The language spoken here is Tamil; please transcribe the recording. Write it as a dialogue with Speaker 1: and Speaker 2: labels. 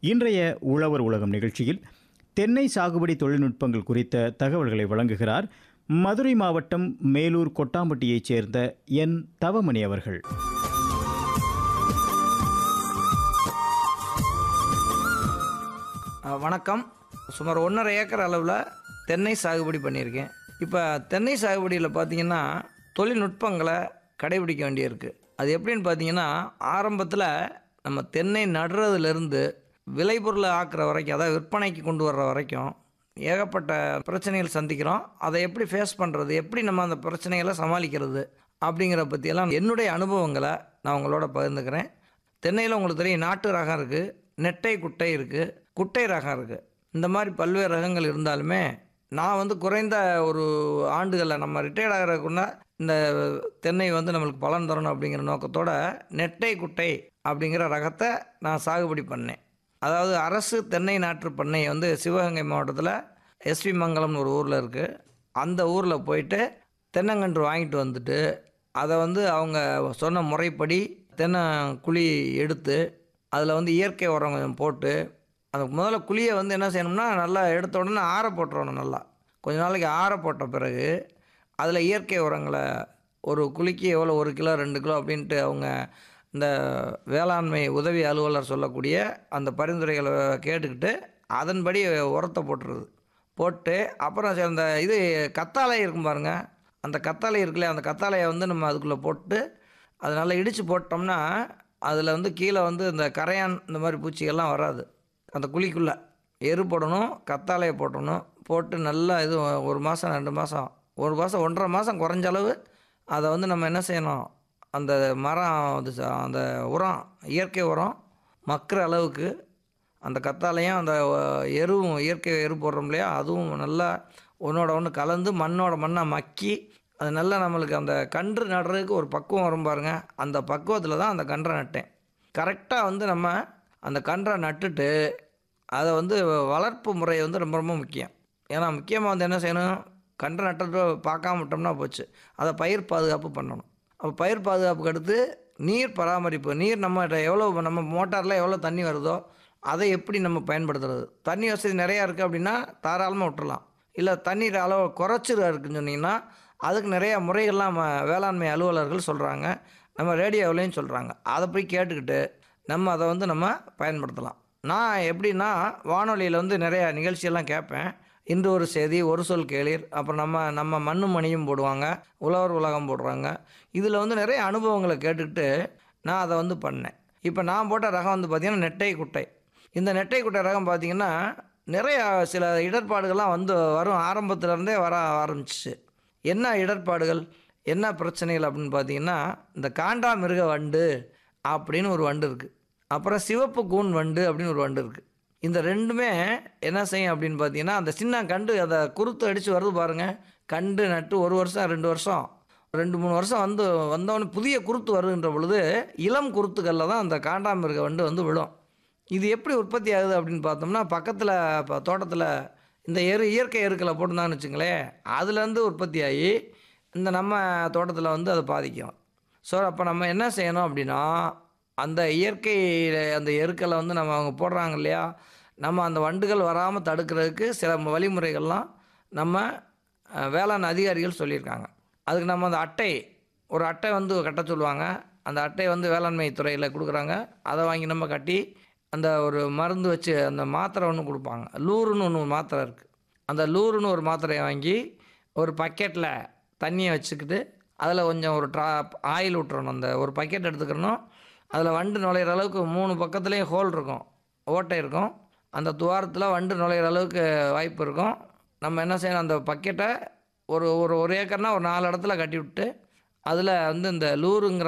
Speaker 1: இன்றைய உழவர் உலகம் நிகழ்ச்சியில் தென்னை சாகுபடி தொழில்நுட்பங்கள் குறித்த தகவல்களை வழங்குகிறார் மதுரை மாவட்டம் மேலூர் கொட்டாம்பட்டியைச் சேர்ந்த என் தவமணி அவர்கள்
Speaker 2: அஹ் வணக்கம் சுமார் ஒன்றரை ஏக்கர் அளவில் தென்னை சாகுபடி பண்ணியிருக்கேன் இப்போ தென்னை சாகுபடியில் பார்த்தீங்கன்னா தொழில்நுட்பங்களை கடைபிடிக்க வேண்டியிருக்கு அது எப்படின்னு பார்த்தீங்கன்னா ஆரம்பத்தில் நம்ம தென்னை நடுறதுலேருந்து விளைபொருளை ஆக்குற வரைக்கும் அதாவது விற்பனைக்கு கொண்டு வர்ற வரைக்கும் ஏகப்பட்ட பிரச்சனைகள் சந்திக்கிறோம் அதை எப்படி ஃபேஸ் பண்ணுறது எப்படி நம்ம அந்த பிரச்சனைகளை சமாளிக்கிறது அப்படிங்கிற பற்றியெல்லாம் என்னுடைய அனுபவங்களை நான் உங்களோட பகிர்ந்துக்கிறேன் தென்னையில் உங்களுக்கு தெரியும் நாட்டு ரகம் இருக்குது நெட்டை குட்டை இருக்குது குட்டை ரகம் இருக்குது இந்த மாதிரி பல்வேறு ரகங்கள் இருந்தாலுமே நான் வந்து குறைந்த ஒரு ஆண்டுகளில் நம்ம ரிட்டையர்ட் ஆகிறதுக்குன்னா இந்த தென்னை வந்து நம்மளுக்கு பலன் தரணும் அப்படிங்கிற நோக்கத்தோட நெட்டை குட்டை அப்படிங்கிற ரகத்தை நான் சாகுபடி பண்ணேன் அதாவது அரசு தென்னை நாற்று பண்ணை வந்து சிவகங்கை மாவட்டத்தில் எஸ்வி மங்கலம்னு ஒரு ஊரில் இருக்குது அந்த ஊரில் போயிட்டு தென்னங்கன்று வாங்கிட்டு வந்துட்டு அதை வந்து அவங்க சொன்ன முறைப்படி தென்னை குழி எடுத்து அதில் வந்து இயற்கை உரம் கொஞ்சம் போட்டு அந்த முதல்ல குழியை வந்து என்ன செய்யணும்னா நல்லா எடுத்த உடனே ஆற போட்டுறணும் நல்லா கொஞ்ச நாளைக்கு ஆற போட்ட பிறகு அதில் இயற்கை உரங்களை ஒரு குழிக்கு எவ்வளோ ஒரு கிலோ ரெண்டு கிலோ அப்படின்ட்டு அவங்க இந்த வேளாண்மை உதவி அலுவலர் சொல்லக்கூடிய அந்த பரிந்துரைகளை கேட்டுக்கிட்டு அதன்படி உரத்தை போட்டுருது போட்டு அப்புறம் சரி அந்த இது கத்தாழை இருக்கும் பாருங்க அந்த கத்தாழை இருக்குல்ல அந்த கத்தாழையை வந்து நம்ம அதுக்குள்ளே போட்டு அதை நல்லா இடித்து போட்டோம்னா அதில் வந்து கீழே வந்து இந்த கரையான் இந்த மாதிரி பூச்சிகள்லாம் வராது அந்த குழிக்குள்ளே எரு போடணும் கத்தாழையை போட்டணும் போட்டு நல்லா இது ஒரு மாதம் ரெண்டு மாதம் ஒரு மாதம் ஒன்றரை மாதம் குறைஞ்ச அளவு அதை வந்து நம்ம என்ன செய்யணும் அந்த மரம் அது ச- அந்த உரம் இயற்கை உரம் மக்கிற அளவுக்கு அந்த கத்தாழையும் அந்த அஹ், எருவும் இயற்கை எரு போடுறோம் இல்லையா அதுவும் நல்லா ஒன்றோட ஒன்று கலந்து மண்ணோட மண்ணாக மக்கி அது நல்லா நம்மளுக்கு அந்த கன்று நடுறதுக்கு ஒரு பக்குவம் வரும் பாருங்க அந்த பக்குவத்தில் தான் அந்த கன்றை நட்டேன் கரெக்டாக வந்து நம்ம அந்த கன்றை நட்டுட்டு அதை வந்து வளர்ப்பு முறை வந்து ரொம்ப ரொம்ப முக்கியம் ஏன்னா முக்கியமாக வந்து என்ன செய்யணும் கன்றை நட்டுட்டு பார்க்காம விட்டோம்னா போச்சு அதை பயிர் பாதுகாப்பு பண்ணணும் அப்போ பயிர் பாதுகாப்புக்கு அடுத்து நீர் பராமரிப்பு நீர் நம்ம எவ்வளோ நம்ம மோட்டாரில் எவ்வளோ தண்ணி வருதோ அதை எப்படி நம்ம பயன்படுத்துறது தண்ணி வசதி நிறையா இருக்குது அப்படின்னா தாராளமாக விட்டுறலாம் இல்லை தண்ணீர் அளவு குறைச்சிரு இருக்குன்னு சொன்னீங்கன்னா அதுக்கு நிறைய முறைகள்லாம் நம்ம வேளாண்மை அலுவலர்கள் சொல்கிறாங்க நம்ம ரேடியோவிலையும் சொல்கிறாங்க அதை போய் கேட்டுக்கிட்டு நம்ம அதை வந்து நம்ம பயன்படுத்தலாம் நான் எப்படின்னா வானொலியில் வந்து நிறைய நிகழ்ச்சியெல்லாம் கேட்பேன் இன்று ஒரு செய்தி ஒரு சொல் கேளீர் அப்புறம் நம்ம நம்ம மண்ணு மணியும் போடுவாங்க உழவர் உலகம் போடுறாங்க இதில் வந்து நிறைய அனுபவங்களை கேட்டுக்கிட்டு நான் அதை வந்து பண்ணேன் இப்போ நான் போட்ட ரகம் வந்து பார்த்திங்கன்னா நெட்டை குட்டை இந்த நெட்டை குட்டை ரகம் பார்த்திங்கன்னா நிறைய சில இடர்பாடுகள்லாம் வந்து வரும் ஆரம்பத்துல-இருந்தே வர ஆரம்பிச்சிச்சு என்ன இடர்பாடுகள் என்ன பிரச்சனைகள் அப்படின்னு பார்த்தீங்கன்னா இந்த காண்டாமிருக வண்டு அப்படின்னு ஒரு வண்டு இருக்குது அப்புறம் சிவப்பு கூன் வண்டு அப்படின்னு ஒரு வண்டு இருக்குது இந்த ரெண்டுமே என்ன செய்யும் அப்படின்னு பார்த்தீங்கன்னா அந்த சின்ன கண்டு அதை குருத்து அடித்து வருது பாருங்கள் கண்டு நட்டு ஒரு வருஷம் ரெண்டு வருஷம் ரெண்டு மூணு வருஷம் வந்து வந்தவொடனே புதிய குருத்து வருகின்ற பொழுது இளம் குருத்துகளில் தான் அந்த காண்டாமிருக வண்டு வந்து விழும் இது எப்படி உற்பத்தி ஆகுது அப்படின்னு பார்த்தோம்னா பக்கத்தில் இப்போ தோட்டத்தில் இந்த எரு இயற்கை எருக்களை போட்டுருந்தான்னு வச்சுங்களேன் அதுலேருந்து உற்பத்தி ஆகி இந்த நம்ம தோட்டத்தில் வந்து அதை பாதிக்கும் ஸோ அப்போ நம்ம என்ன செய்யணும் அப்படின்னா அந்த இயற்கை அந்த எருக்களை வந்து நம்ம அவங்க போடுறாங்க இல்லையா நம்ம அந்த வண்டுகள் வராமல் தடுக்கிறதுக்கு சில வழிமுறைகள்லாம் நம்ம அஹ், வேளாண் அதிகாரிகள் சொல்லியிருக்காங்க அதுக்கு நம்ம அந்த அட்டை ஒரு அட்டை வந்து கட்ட சொல்லுவாங்க அந்த அட்டை வந்து வேளாண்மை துறையில் கொடுக்குறாங்க அதை வாங்கி நம்ம கட்டி அந்த ஒரு மருந்து வச்சு அந்த மாத்திரை ஒன்று கொடுப்பாங்க லூருன்னு ஒன்று மாத்திரை இருக்குது அந்த லூருன்னு ஒரு மாத்திரையை வாங்கி ஒரு பக்கெட்டில் தண்ணியை வச்சுக்கிட்டு அதில் கொஞ்சம் ஒரு ட்ரா ஆயில் விட்டுறணும் அந்த ஒரு பக்கெட் எடுத்துக்கிறணும் அதில் வண்டு நுழையிற அளவுக்கு மூணு பக்கத்துலேயும் ஹோல் இருக்கும் ஓட்டை இருக்கும் அந்த துவாரத்தில் வண்டு நுழையிற அளவுக்கு வாய்ப்பு இருக்கும் நம்ம என்ன செய்யணும் அந்த பக்கெட்டை ஒரு ஒரு ஒரு ஏக்கர்னா ஒரு நாலு இடத்துல கட்டி விட்டு அதில் வந்து இந்த லூருங்கிற